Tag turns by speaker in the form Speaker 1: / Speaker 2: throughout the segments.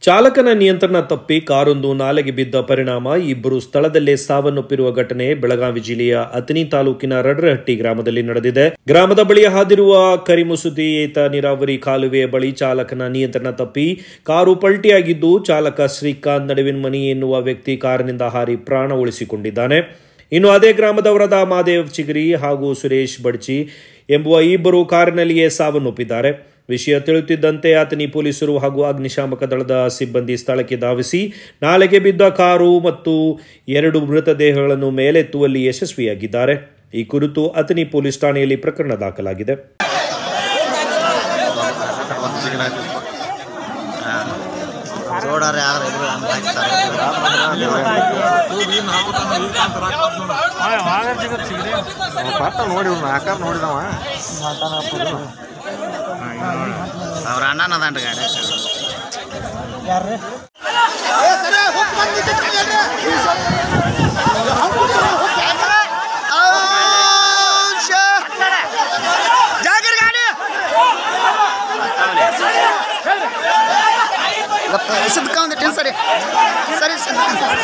Speaker 1: ಚಾಲಕನ ನಿಯಂತ್ರಣ ತಪ್ಪಿ ಕಾರೊಂದು ನಾಲೆಗೆ ಬಿದ್ದ ಪರಿಣಾಮ ಇಬ್ಬರು ಸ್ಥಳದಲ್ಲೇ ಸಾವನ್ನಪ್ಪಿರುವ ಘಟನೆ ಬೆಳಗಾವಿ ಜಿಲ್ಲೆಯ ಅತನಿ ತಾಲೂಕಿನ ರಡ್ರಹಟ್ಟಿ ಗ್ರಾಮದಲ್ಲಿ ನಡೆದಿದೆ ಗ್ರಾಮದ ಬಳಿ ಹಾದಿರುವ ಕರಿಮುಸುದಿ ಏತ ನೀರಾವರಿ ಕಾಲುವೆಯ ಬಳಿ ಚಾಲಕನ ನಿಯಂತ್ರಣ ತಪ್ಪಿ ಕಾರು ಪಲ್ಟಿಯಾಗಿದ್ದು ಚಾಲಕ ಶ್ರೀಕಾಂತ್ ನಡುವಿನ ಮನಿ ಎನ್ನುವ ವ್ಯಕ್ತಿ ಕಾರಿನಿಂದ ಹಾರಿ ಪ್ರಾಣ ಉಳಿಸಿಕೊಂಡಿದ್ದಾನೆ ಇನ್ನು ಅದೇ ಗ್ರಾಮದವರಾದ ಮಾದೇವ್ ಚಿಗರಿ ಹಾಗೂ ಸುರೇಶ್ ಬಡ್ಚಿ ಎಂಬುವ ಇಬ್ಬರು ಕಾರಿನಲ್ಲಿಯೇ ಸಾವನ್ನಪ್ಪಿದ್ದಾರೆ ವಿಷಯ ತಿಳಿಯುತ್ತಿದ್ದಂತೆ ಆತನಿ ಪೊಲೀಸರು ಹಾಗೂ ಅಗ್ನಿಶಾಮಕ ದಳದ ಸಿಬ್ಬಂದಿ ಸ್ಥಳಕ್ಕೆ ಧಾವಿಸಿ ನಾಲೆಗೆ ಬಿದ್ದ ಕಾರು ಮತ್ತು ಎರಡು ಮೃತದೇಹಗಳನ್ನು ಮೇಲೆತ್ತುವಲ್ಲಿ ಯಶಸ್ವಿಯಾಗಿದ್ದಾರೆ ಈ ಕುರಿತು ಅತನಿ ಪೊಲೀಸ್ ಠಾಣೆಯಲ್ಲಿ ಪ್ರಕರಣ ದಾಖಲಾಗಿದೆ
Speaker 2: ರೋಡಾರೆ ಯಾರು ಇಬ್ರು ಹಂಗ್ ಹಾಕ್ತಾರೆ.
Speaker 3: ಪಟ್ಟ ನೋಡಿ ಆಕಾರ ನೋಡಿದವ
Speaker 2: ಅವ್ರ ಅಣ್ಣನ ಅದಾನ್ರಿ ಗಾಡಿ ಸುದ್ಕೊಂಡ್ಬಿಟ್ಟು ಸರಿ ಸರಿ ಸರಿ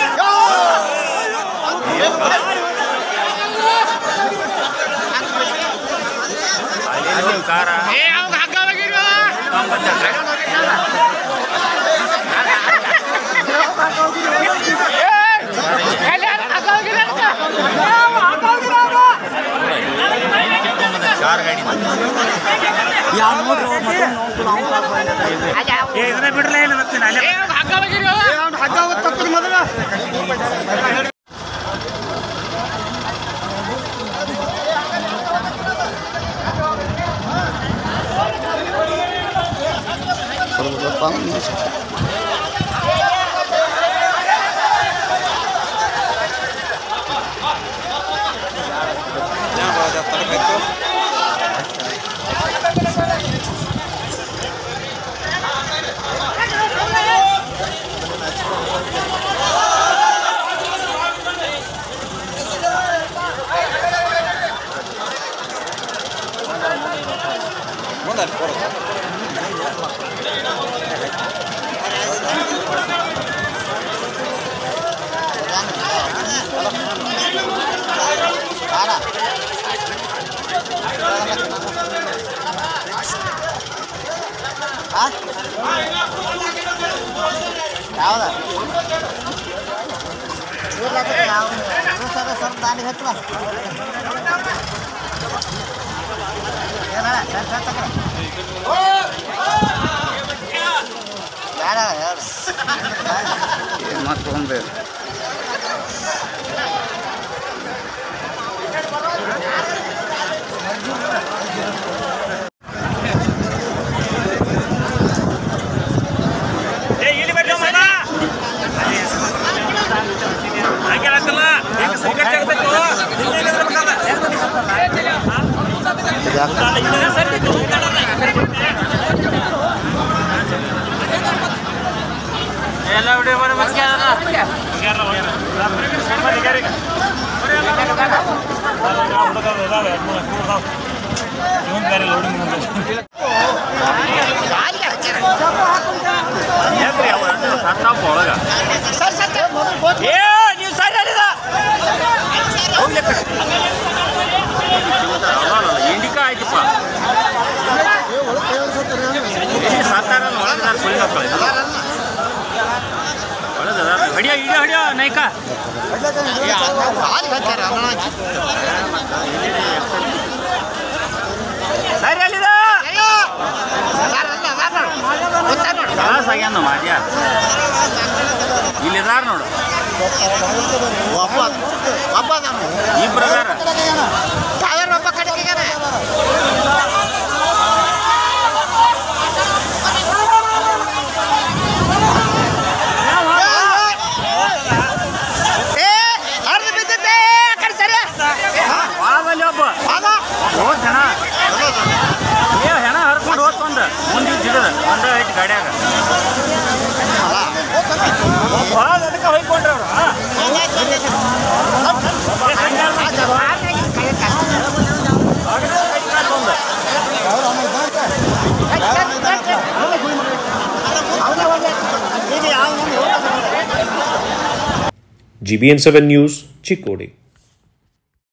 Speaker 2: ಯಾವ್ದ ಸ್ವಲ್ಪ ದಾಂಡಿಗೆ ಹಚ್ಚುವ ಬೇಡ ಹೇಳು ಮತ್ತೊಂದು
Speaker 4: ಇಂಡಿಕಾ ಆಯ್ತಪ್ಪ ಸತ್ತಾರ ಒಳಗದಾರ ಸುಳಿ ಮಕ್ಕಳು ಒಳಗದಾರ ಹಿಡಿಯೋ ಹಿಡಿಯೋ ಹಿಡಿಯೋ ನೈಕ ಸರಿ ಅಲ್ಲಿದ ತ್ರಾಸ ಆಗ್ಯಾನ ಮಾಡ್ಯ ಇಲ್ಲಿದಾರ ನೋಡು
Speaker 2: ಒಬ್ಬ ಒಬ್ಬ
Speaker 4: ಇಬ್ರು ಅದಾರ
Speaker 2: ಸಾವಿರ ಒಬ್ಬ ಕಡೆಗೆ
Speaker 4: ವಾದಲ್ಲಿ ಒಬ್ಬ ಹೋದ್ ಜನ ಏ ಹೆಣ ಹರ್ಕೊಂಡು ಹೋಗ್ಕೊಂಡ ಮುಂದೆ ಜಿಡದ ಒಂದ ಐತಿ ಗಾಡ್ಯಾಗ ಭಾಳ ಅದಕ್ಕೆ ಹೊಯ್ಕೊಂಡ್ರ ಅವ್ರು
Speaker 1: ಜಿಬಿಎನ್ ಸೆವೆನ್ ನ್ಯೂಸ್ ಚಿಕ್ಕೋಡಿ